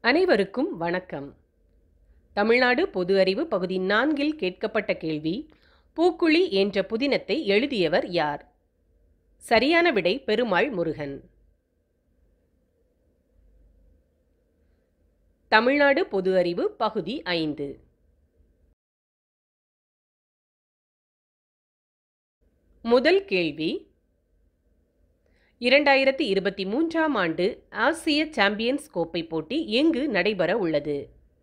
அனைவருக்கும் வணக்கம் தமிழ்நாடு பொது அறிவு பகுதி நான்கில் கேட்கப்பட்ட கேள்வி பூக்குழி என்ற புதினத்தை எழுதியவர் யார் சரியான விடை பெருமாள் முருகன் தமிழ்நாடு பொது அறிவு பகுதி ஐந்து முதல் கேள்வி இரண்டாயிரத்தி இருபத்தி மூன்றாம் ஆண்டு ஆசிய சாம்பியன்ஸ் கோப்பை போட்டி எங்கு நடைபெற உள்ளது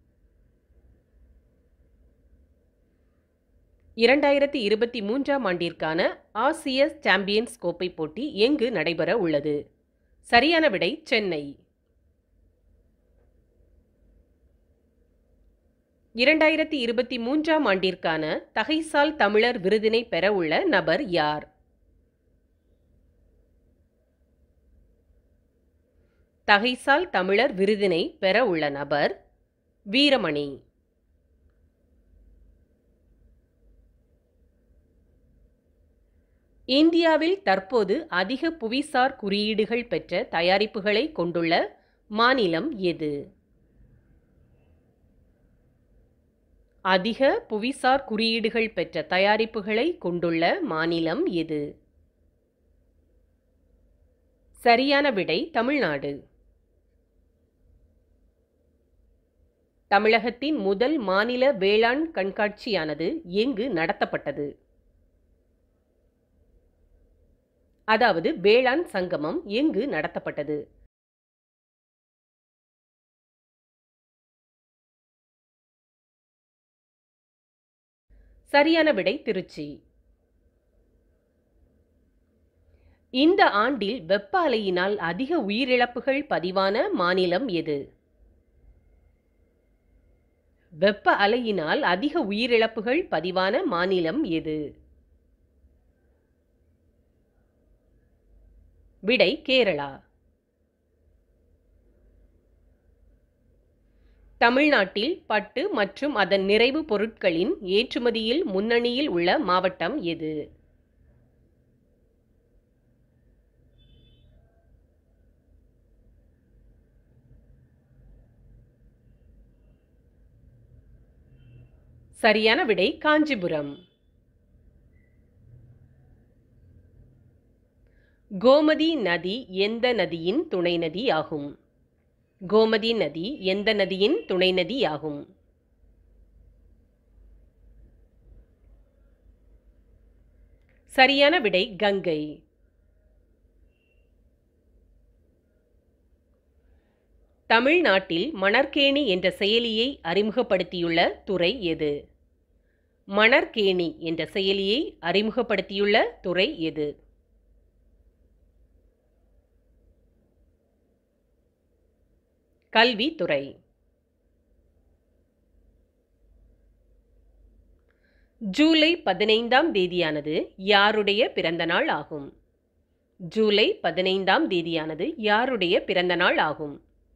இரண்டாயிரத்தி இருபத்தி மூன்றாம் ஆண்டிற்கான ஆசிய சாம்பியன்ஸ் கோப்பை போட்டி எங்கு நடைபெற உள்ளது சரியான விடை சென்னை இரண்டாயிரத்தி இருபத்தி மூன்றாம் ஆண்டிற்கான தகைசால் தமிழர் விருதினை பெற உள்ள நபர் யார் தகைசால் தமிழர் விருதினை பெற உள்ள நபர் வீரமணி இந்தியாவில் தற்போது அதிக புவிசார் குறியீடுகள் பெற்ற தயாரிப்புகளை கொண்டுள்ள மாநிலம் எது அதிக புவிசார் குறியீடுகள் பெற்ற தயாரிப்புகளை கொண்டுள்ள மாநிலம் எது சரியான விடை தமிழ்நாடு தமிழகத்தின் முதல் மாநில வேளாண் கண்காட்சியானது எங்கு நடத்தப்பட்டது அதாவது வேளாண் சங்கமம் எங்கு நடத்தப்பட்டது சரியான விடை திருச்சி இந்த ஆண்டில் வெப்ப அலையினால் அதிக உயிரிழப்புகள் பதிவான மாநிலம் எது வெப்ப அலையினால் அதிக உயிரிழப்புகள் பதிவான மாநிலம் எது விடை கேரளா தமிழ்நாட்டில் பட்டு மற்றும் அதன் நிறைவு பொருட்களின் ஏற்றுமதியில் முன்னணியில் உள்ள மாவட்டம் எது சரியான விடை காஞ்சிபுரம் கோமதி நதி எந்த நதியின் துணை நதி ஆகும் கோமதி நதி எந்த நதியின் துணை நதி ஆகும் சரியான விடை கங்கை தமிழ்நாட்டில் மணற்கேணி என்ற செயலியை அறிமுகப்படுத்தியுள்ள துறை எது மணற்கேணி என்ற செயலியை அறிமுகப்படுத்தியுள்ள துறை எது கல்வித்துறை ஜூலை பதினைந்தாம் தேதியானது யாருடைய பிறந்த நாள் ஆகும் ஜூலை பதினைந்தாம் தேதியானது யாருடைய பிறந்த நாள் ஆகும்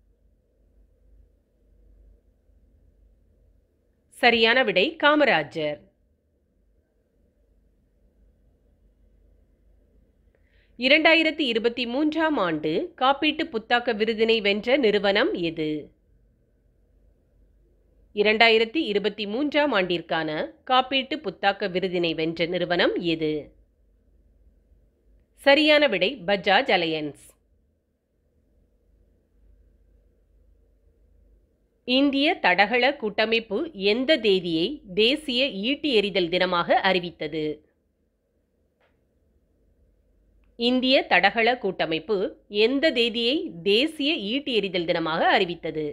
சரியான விடை காமராஜர் இரண்டாயிரத்தி இருபத்தி மூன்றாம் ஆண்டு காப்பீட்டு புத்தாக்க விருதினை வென்ற நிறுவனம் எது இரண்டாயிரத்தி இருபத்தி மூன்றாம் ஆண்டிற்கான காப்பீட்டு புத்தாக்க விருதினை வென்ற நிறுவனம் எது சரியான விடை பஜாஜ் அலையன்ஸ் இந்திய தடகள கூட்டமைப்பு எந்த தேதியை தேசிய ஈட்டி எறிதல் தினமாக அறிவித்தது இந்திய தடகள கூட்டமைப்பு எந்த தேதியை தேசிய ஈட்டி எறிதல் தினமாக அறிவித்தது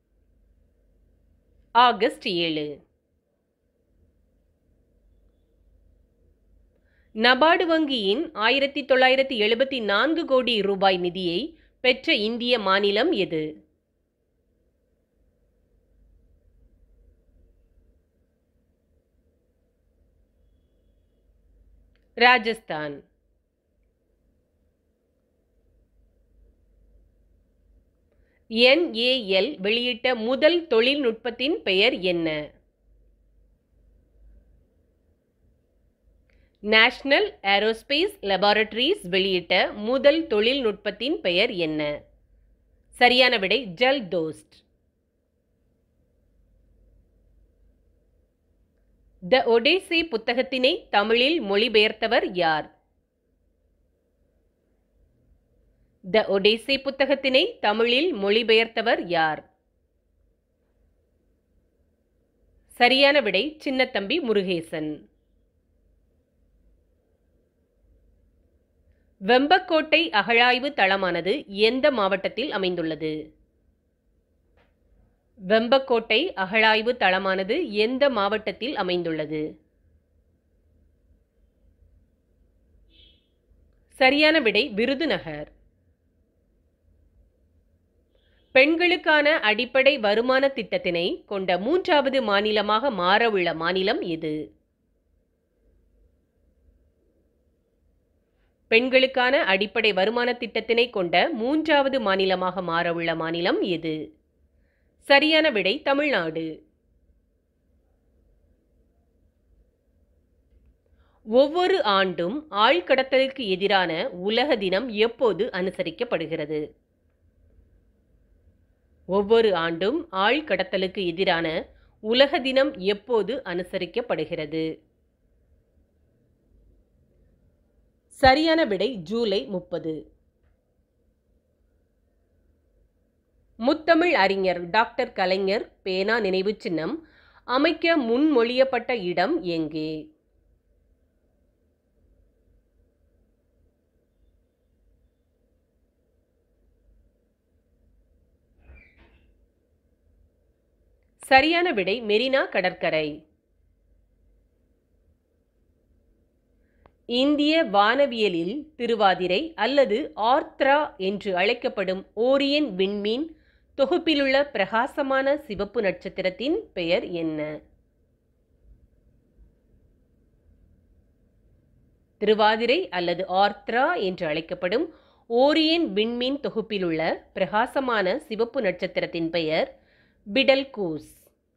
ஆகஸ்ட் ஏழு நபார்டு வங்கியின் ஆயிரத்தி தொள்ளாயிரத்தி எழுபத்தி நான்கு கோடி ரூபாய் நிதியை பெற்ற இந்திய மாநிலம் எது ராஜஸ்தான் என்ஏஎல் வெளியிட்ட முதல் தொழில்நுட்பத்தின் பெயர் என்ன நேஷனல் ஏரோஸ்பேஸ் லெபார்டரிஸ் வெளியிட்ட முதல் தொழில்நுட்பத்தின் பெயர் என்ன சரியான விடை ஜல் தோஸ்ட் த ஒடேசே புத்தகத்தினை தமிழில் மொழிபெயர்த்தவர் யார் த ஒடேசே புத்தகத்தினை தமிழில் மொழிபெயர்த்தவர் யார் சரியான விடை சின்னத்தம்பி முருகேசன் வெம்பக்கோட்டை அகழாய்வு தளமானது எந்த மாவட்டத்தில் அமைந்துள்ளது வெம்பக்கோட்டை அகழாய்வு தளமானது எந்த மாவட்டத்தில் அமைந்துள்ளது சரியான விடை விருதுநகர் பெண்களுக்கான அடிப்படை வருமான திட்டத்தினை கொண்ட மூன்றாவது மாநிலமாக மாறவுள்ள மாநிலம் எது பெண்களுக்கான அடிப்படை வருமான திட்டத்தினை கொண்ட மூன்றாவது மாநிலமாக மாறவுள்ள மாநிலம் எது சரியான விடை தமிழ்நாடு ஒவ்வொரு ஆண்டும் ஆழ்கடத்தலுக்கு எதிரான உலக தினம் எப்போது அனுசரிக்கப்படுகிறது ஒவ்வொரு ஆண்டும் ஆழ்கடத்தலுக்கு எதிரான உலக தினம் எப்போது அனுசரிக்கப்படுகிறது சரியான விடை ஜூலை முப்பது முத்தமிழ் அறிஞர் டாக்டர் கலைஞர் பேனா நினைவு சின்னம் அமைக்க முன்மொழியப்பட்ட இடம் எங்கே சரியான விடை மெரினா கடற்கரை இந்திய வானவியலில் திருவாதிரை அல்லது ஆர்த்ரா என்று அழைக்கப்படும் ஓரியன் விண்மீன் தொகுப்பிலுள்ள பிரகாசமான சிவப்பு நட்சத்திரத்தின் பெயர் என்ன திருவாதிரை அல்லது ஆர்த்ரா என்று அழைக்கப்படும் ஓரியன் விண்மீன் தொகுப்பிலுள்ள பிரகாசமான சிவப்பு நட்சத்திரத்தின் பெயர் பிடல்கூஸ்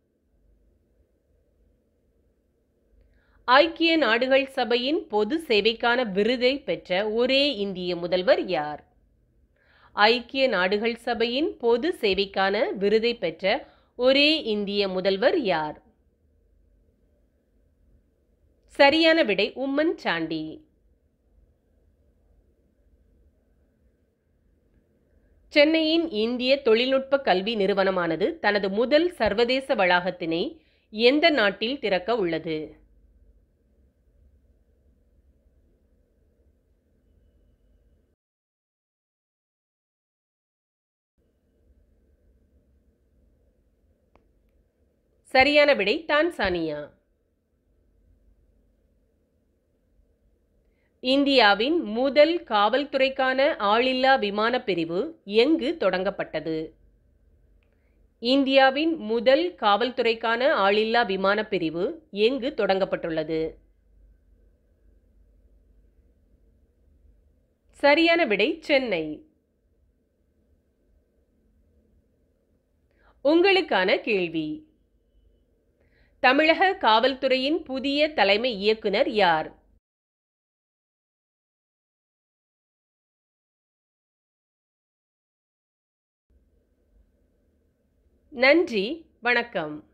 ஐக்கிய நாடுகள் சபையின் பொது சேவைக்கான விருதை பெற்ற ஒரே இந்திய முதல்வர் யார் ஐக்கிய நாடுகள் சபையின் பொது சேவைக்கான விருதை பெற்ற ஒரே இந்திய முதல்வர் யார் சரியான விடை உம்மன் சாண்டி சென்னையின் இந்திய தொழில்நுட்ப கல்வி நிறுவனமானது தனது முதல் சர்வதேச வளாகத்தினை எந்த நாட்டில் திறக்க உள்ளது சரியான விடை தான்சானியா இந்தியாவின் முதல் காவல்துறைக்கான ஆளில்லா விமான பிரிவு எங்கு தொடங்கப்பட்டது இந்தியாவின் முதல் காவல்துறைக்கான ஆளில்லா விமான பிரிவு எங்கு தொடங்கப்பட்டுள்ளது சரியான விடை சென்னை உங்களுக்கான கேள்வி தமிழக காவல்துறையின் புதிய தலைமை இயக்குனர் யார் நன்றி வணக்கம்